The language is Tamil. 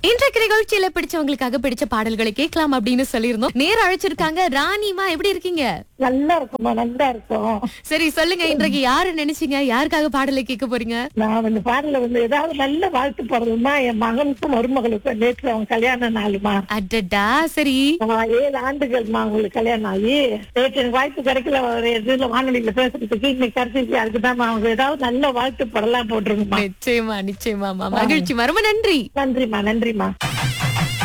இன்றைக்கு நிகழ்ச்சியில பிடிச்சவங்களுக்காக பிடிச்ச பாடல்களை கேட்கலாம் அப்படின்னு சொல்லியிருந்தோம் நேர அழைச்சிருக்காங்க ராணிமா எப்படி இருக்கீங்க நல்லா இருக்குமா நல்லா இருக்கும் சரி சொல்லுங்க இன்றைக்கு யாரு நினைச்சீங்க யாருக்காக பாடலை கேட்க போறீங்க நான் வந்து பாடல வந்து ஏதாவது நல்ல வாழ்த்து பாடலுமா என் மகனுக்கும் மருமகளுக்கும் நேற்று அவங்க கல்யாண நாளுமா அடடா சரி ஆஹ் ஏழு ஆண்டுகள்மா அவங்களுக்கு கல்யாணம் ஆகி நேற்று எனக்கு வாய்ப்பு கிடைக்கல ஒரு இதுல வானொலியில பேசுறதுக்கு இன்னைக்கு கிடைச்சிருச்சு அதுக்குதான் அவங்க ஏதாவது நல்ல வாழ்த்து பாடலாம் போட்டுருங்கம்மா நிச்சயமா நிச்சயமாமா மகிழ்ச்சி ரொம்ப நன்றி நன்றிம்மா நன்றிம்மா